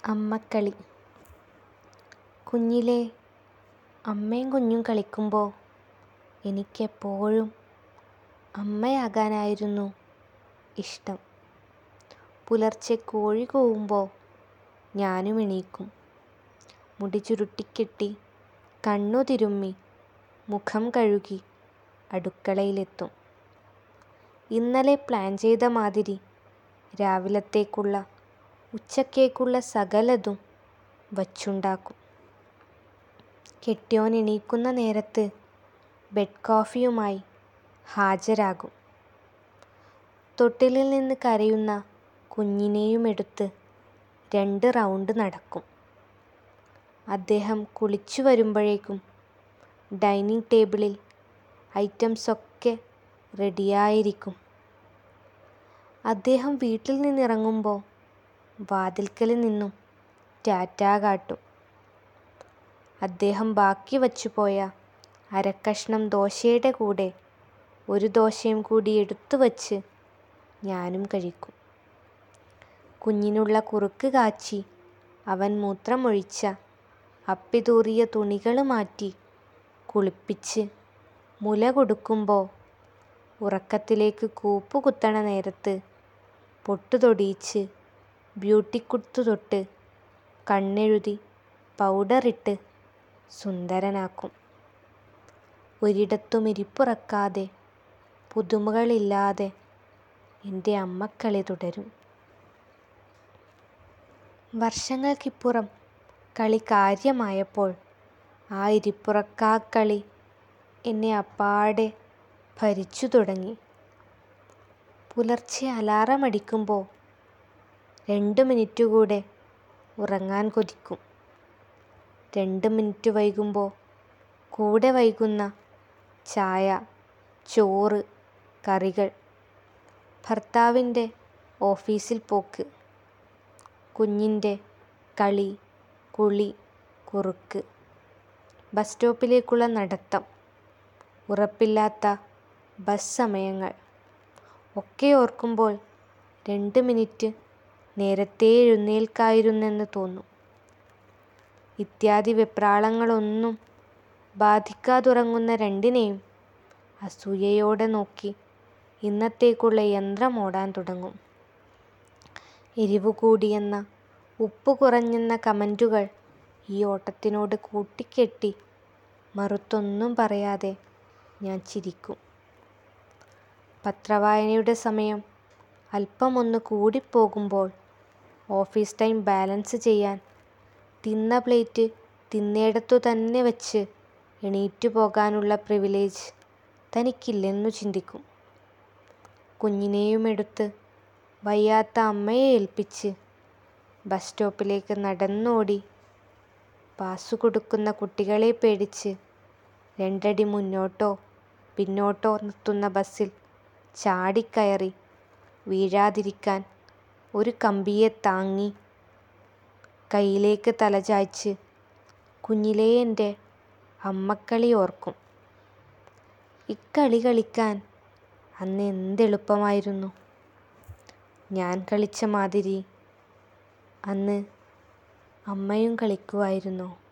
അമ്മക്കളി കുഞ്ഞിലേ അമ്മയും കുഞ്ഞും കളിക്കുമ്പോൾ എനിക്കെപ്പോഴും അമ്മയാകാനായിരുന്നു ഇഷ്ടം. പുലർച്ചെ കോഴി കൂവുമ്പോൾ ഞാനും എണീക്കും. മുടി ചുരുട്ടിക്കെട്ടി കണ്ണു തിരുമ്മി മുഖം കഴുകി അടുക്കളയിലെത്തും. ഇന്നലെ പ്ലാൻ ചെയ്ത മാതിരി രാവിലത്തേക്കുള്ള ഉച്ചക്കേക്കുള്ള സകലതും വച്ചുണ്ടാക്കും. കെട്ടിയോൻ എണീക്കുന്ന നേരത്ത് ബെഡ് കോഫിയുമായി ഹാജരാകും. തൊട്ടിലിൽ നിന്ന് കരയുന്ന കുഞ്ഞിനെയുമെടുത്ത് രണ്ട് റൗണ്ട് നടക്കും. അദ്ദേഹം കുളിച്ചു വരുമ്പോഴേക്കും ഡൈനിങ് ടേബിളിൽ ഐറ്റംസൊക്കെ റെഡിയായിരിക്കും. അദ്ദേഹം വീട്ടിൽ നിന്നിറങ്ങുമ്പോൾ വാതിൽക്കൽ നിന്നും ടാറ്റാ കാട്ടും. അദ്ദേഹം ബാക്കി വച്ചുപോയ അരക്കഷണം ദോശയുടെ കൂടെ ഒരു ദോശയും കൂടി എടുത്തു വച്ച് ഞാനും കഴിക്കും. കുഞ്ഞിനുള്ള കുറുക്ക് കാച്ചി അവൻ മൂത്രമൊഴിച്ച അപ്പിതൂറിയ തുണികള് മാറ്റി കുളിപ്പിച്ച് മുല കൊടുക്കുമ്പോൾ ഉറക്കത്തിലേക്ക് കൂപ്പുകുത്തണ നേരത്ത് പൊട്ട് തൊടീച്ച് ബ്യൂട്ടിക്കുത്ത് തൊട്ട് കണ്ണെഴുതി പൗഡറിട്ട് സുന്ദരനാക്കും. ഒരിടത്തും ഇരിപ്പുറക്കാതെ പുതുമകളില്ലാതെ എൻ്റെ അമ്മക്കളി തുടരും. വർഷങ്ങൾക്കിപ്പുറം കളി കാര്യമായപ്പോൾ ആ ഇരിപ്പുറക്കാക്കളി എന്നെ അപ്പാടെ ഭരിച്ചു തുടങ്ങി. പുലർച്ചെ അലാറമടിക്കുമ്പോൾ രണ്ട് മിനിറ്റുകൂടെ ഉറങ്ങാൻ കൊതിക്കും. രണ്ട് മിനിറ്റ് വൈകുമ്പോൾ കൂടെ വൈകുന്ന ചായ, ചോറ്, കറികൾ. ഭർത്താവിൻ്റെ ഓഫീസിൽ പോക്ക്. കുഞ്ഞിൻ്റെ കളി, കുളി, കുറുക്ക്. ബസ് സ്റ്റോപ്പിലേക്കുള്ള നടത്തം. ഉറപ്പില്ലാത്ത ബസ് സമയങ്ങൾ. ഒക്കെ ഓർക്കുമ്പോൾ രണ്ട് മിനിറ്റ് നേരത്തേ എഴുന്നേൽക്കായിരുന്നെന്ന് തോന്നും. ഇത്യാദി വെപ്രാളങ്ങളൊന്നും ബാധിക്കാതുറങ്ങുന്ന രണ്ടിനെയും അസൂയയോടെ നോക്കി ഇന്നത്തേക്കുള്ള യന്ത്രം ഓടാൻ തുടങ്ങും. എരിവു കൂടിയെന്ന ഉപ്പ് കുറഞ്ഞെന്ന കമന്റുകൾ ഈ ഓട്ടത്തിനോട് കൂട്ടിക്കെട്ടി മറുത്തൊന്നും പറയാതെ ഞാൻ ചിരിക്കും. പത്രവായനയുടെ സമയം അല്പമൊന്ന് കൂടിപ്പോകുമ്പോൾ ഓഫീസ് ടൈം ബാലൻസ് ചെയ്യാൻ തിന്ന പ്ലേറ്റ് തിന്നേടത്തുതന്നെ വച്ച് എണീറ്റു പോകാനുള്ള പ്രിവിലേജ് തനിക്കില്ലെന്നു ചിന്തിക്കും. കുഞ്ഞിനെയുമെടുത്ത് വയ്യാത്ത അമ്മയെ ഏൽപ്പിച്ച് ബസ് സ്റ്റോപ്പിലേക്ക് നടന്നോടി പാസു കൊടുക്കുന്ന കുട്ടികളെ പേടിച്ച് രണ്ടടി മുന്നോട്ടോ പിന്നോട്ടോ നിർത്തുന്ന ബസിൽ ചാടിക്കയറി വീഴാതിരിക്കാൻ ഒരു കമ്പിയെ താങ്ങി കൈയിലേക്ക് തലചായ്ച്ച് കുഞ്ഞിലേ എൻ്റെ അമ്മക്കളി ഓർക്കും. ഇക്കളി കളിക്കാൻ അന്ന് എന്തെളുപ്പമായിരുന്നു. ഞാൻ കളിച്ച മാതിരി അന്ന് അമ്മയും കളിക്കുമായിരുന്നോ